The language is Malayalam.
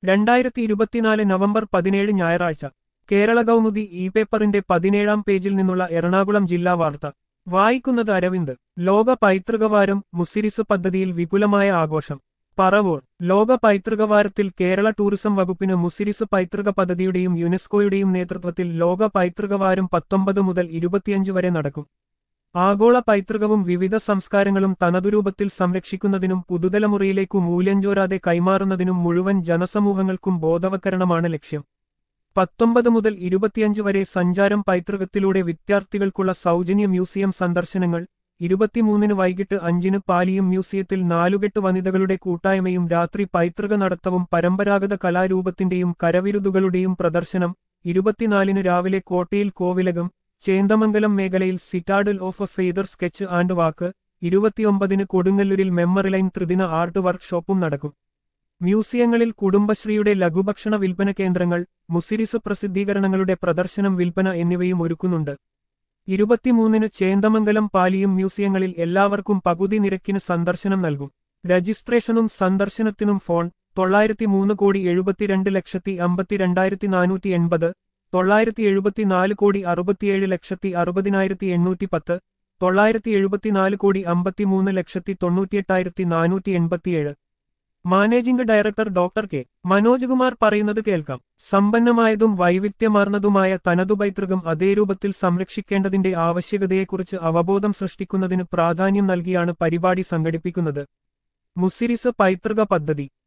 രണ്ടായിരത്തി ഇരുപത്തിനാല് നവംബർ പതിനേഴ് ഞായറാഴ്ച കേരള കൗമുദി ഇ പേപ്പറിന്റെ പതിനേഴാം പേജിൽ നിന്നുള്ള എറണാകുളം ജില്ലാ വാർത്ത വായിക്കുന്നത് അരവിന്ദ് ലോക പൈതൃകവാരം മുസിരിസ് പദ്ധതിയിൽ വിപുലമായ ആഘോഷം പറവൂർ ലോക പൈതൃകവാരത്തിൽ കേരള ടൂറിസം വകുപ്പിന് മുസിരിസ് പൈതൃക പദ്ധതിയുടെയും യുനെസ്കോയുടെയും നേതൃത്വത്തിൽ ലോക പൈതൃകവാരം പത്തൊമ്പത് മുതൽ ഇരുപത്തിയഞ്ച് വരെ നടക്കും ആഗോള പൈതൃകവും വിവിധ സംസ്കാരങ്ങളും തനതുരൂപത്തിൽ സംരക്ഷിക്കുന്നതിനും പുതുതലമുറയിലേക്കു മൂല്യഞ്ചോരാതെ കൈമാറുന്നതിനും മുഴുവൻ ജനസമൂഹങ്ങൾക്കും ബോധവൽക്കരണമാണ് ലക്ഷ്യം പത്തൊമ്പത് മുതൽ ഇരുപത്തിയഞ്ച് വരെ സഞ്ചാരം പൈതൃകത്തിലൂടെ വിദ്യാർത്ഥികൾക്കുള്ള സൗജന്യ മ്യൂസിയം സന്ദർശനങ്ങൾ ഇരുപത്തിമൂന്നിന് വൈകിട്ട് അഞ്ചിന് പാലിയം മ്യൂസിയത്തിൽ നാലുകെട്ട് വനിതകളുടെ കൂട്ടായ്മയും രാത്രി പൈതൃക നടത്തവും പരമ്പരാഗത കലാരൂപത്തിന്റെയും കരവിരുതുകളുടെയും പ്രദർശനം ഇരുപത്തിനാലിന് രാവിലെ കോട്ടയിൽ കോവിലകം ചേന്ദമംഗലം മേഖലയിൽ citadel of a father sketch and walk ഇരുപത്തിയൊമ്പതിന് കൊടുങ്ങല്ലൂരിൽ മെമ്മറിലൈൻ ത്രിദിന ആർട്ട് വർക്ക്ഷോപ്പും നടക്കും മ്യൂസിയങ്ങളിൽ കുടുംബശ്രീയുടെ ലഘുഭക്ഷണ വിൽപ്പന കേന്ദ്രങ്ങൾ മുസിരിസ് പ്രസിദ്ധീകരണങ്ങളുടെ പ്രദർശനം വിൽപ്പന എന്നിവയും ഒരുക്കുന്നുണ്ട് ഇരുപത്തിമൂന്നിന് ചേന്ദമംഗലം പാലിയും മ്യൂസിയങ്ങളിൽ എല്ലാവർക്കും പകുതി നിരക്കിന് സന്ദർശനം നൽകും രജിസ്ട്രേഷനും സന്ദർശനത്തിനും ഫോൺ തൊള്ളായിരത്തി മൂന്ന് കോടി എഴുപത്തിരണ്ട് ലക്ഷത്തി അമ്പത്തിരണ്ടായിരത്തി നാനൂറ്റി എൺപത് തൊള്ളായിരത്തി എഴുപത്തിനാല് കോടി അറുപത്തിയേഴ് ലക്ഷത്തി അറുപതിനായിരത്തി എണ്ണൂറ്റി പത്ത് തൊള്ളായിരത്തി എഴുപത്തിനാല് കോടി അമ്പത്തിമൂന്ന് ലക്ഷത്തി തൊണ്ണൂറ്റിയെട്ടായിരത്തി നാനൂറ്റി എൺപത്തിയേഴ് managing director doctor K Manoj Kumar പറയുന്നത് കേൾക്കാം സമ്പന്നമായതും വൈവിധ്യമാർന്നതുമായ തനതു പൈതൃകം അതേ രൂപത്തിൽ സംരക്ഷിക്കേണ്ടതിന്റെ ആവശ്യകതയെക്കുറിച്ച് അവബോധം സൃഷ്ടിക്കുന്നതിന് പ്രാധാന്യം നൽകിയാണ് പരിപാടി സംഘടിപ്പിക്കുന്നത് മുസിരിസ് പൈതൃക പദ്ധതി